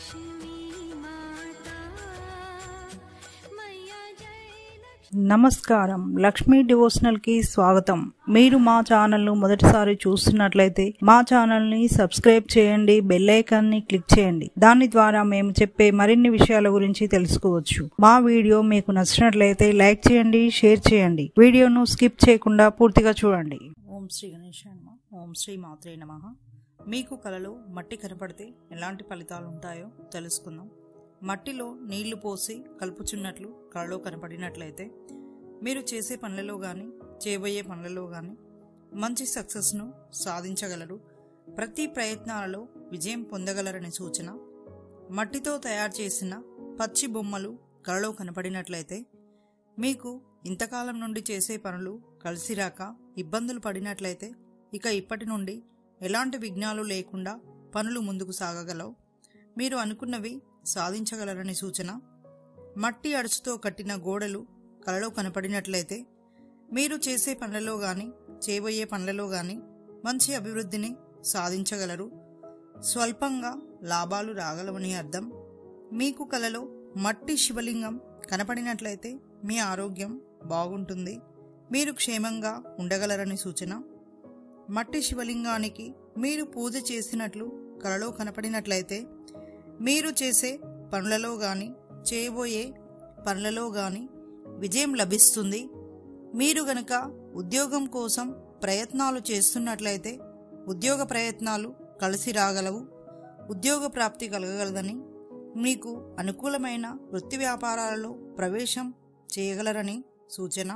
నమస్కారం లక్ష్మీ డివోషనల్ కి స్వాగతం మీరు మా ఛానల్ ను మొదటిసారి చూస్తున్నట్లయితే మా ఛానల్ ని సబ్స్క్రైబ్ చేయండి బెల్ ఐకాన్ ని క్లిక్ చేయండి దాని ద్వారా మేము చెప్పే మరిన్ని విషయాల గురించి తెలుసుకోవచ్చు మా వీడియో మీకు నచ్చినట్లయితే లైక్ చేయండి షేర్ చేయండి వీడియోను స్కిప్ చేయకుండా పూర్తిగా చూడండి ఓం శ్రీ గణేష్ నమ ఓం శ్రీ మాత్రే నమ మీకు కలలో మట్టి కనపడితే ఎలాంటి ఫలితాలు ఉంటాయో తెలుసుకుందాం మట్టిలో నీళ్లు పోసి కలుపుచున్నట్లు కళలో కనపడినట్లయితే మీరు చేసే పనులలో కానీ చేయబోయే పనులలో కానీ మంచి సక్సెస్ను సాధించగలరు ప్రతి ప్రయత్నాలలో విజయం పొందగలరని సూచన మట్టితో తయారు చేసిన పచ్చి బొమ్మలు కళలో కనపడినట్లయితే మీకు ఇంతకాలం నుండి చేసే పనులు కలిసిరాక ఇబ్బందులు పడినట్లయితే ఇక ఇప్పటి నుండి ఎలాంటి విఘ్నాలు లేకుండా పనులు ముందుకు సాగగలవు మీరు అనుకున్నవి సాధించగలరని సూచన మట్టి అడుచుతో కట్టిన గోడలు కలలో కనపడినట్లయితే మీరు చేసే పనులలో కానీ చేయబోయే పనులలో కానీ మంచి అభివృద్ధిని సాధించగలరు స్వల్పంగా లాభాలు రాగలవని అర్థం మీకు కలలో మట్టి శివలింగం కనపడినట్లయితే మీ ఆరోగ్యం బాగుంటుంది మీరు క్షేమంగా ఉండగలరని సూచన మట్టి శివలింగానికి మీరు పూజ చేసినట్లు కలలో కనపడినట్లయితే మీరు చేసే పనులలో కానీ చేయబోయే పనులలో కానీ విజయం లభిస్తుంది మీరు గనక ఉద్యోగం కోసం ప్రయత్నాలు చేస్తున్నట్లయితే ఉద్యోగ ప్రయత్నాలు కలిసి రాగలవు ఉద్యోగ ప్రాప్తి కలగగలదని మీకు అనుకూలమైన వృత్తి వ్యాపారాలలో ప్రవేశం చేయగలరని సూచన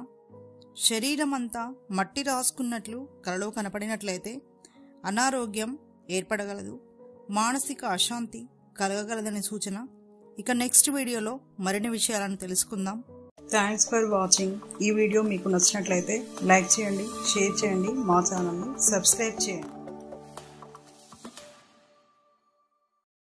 శరీరం అంతా మట్టి రాసుకున్నట్లు కలలో కనపడినట్లయితే అనారోగ్యం ఏర్పడగలదు మానసిక అశాంతి కలగగలదనే సూచన ఇక నెక్స్ట్ వీడియోలో మరిన్ని విషయాలను తెలుసుకుందాం థ్యాంక్స్ ఫర్ వాచింగ్ ఈ వీడియో మీకు నచ్చినట్లయితే లైక్ చేయండి షేర్ చేయండి మా ఛానల్ని సబ్స్క్రైబ్ చేయండి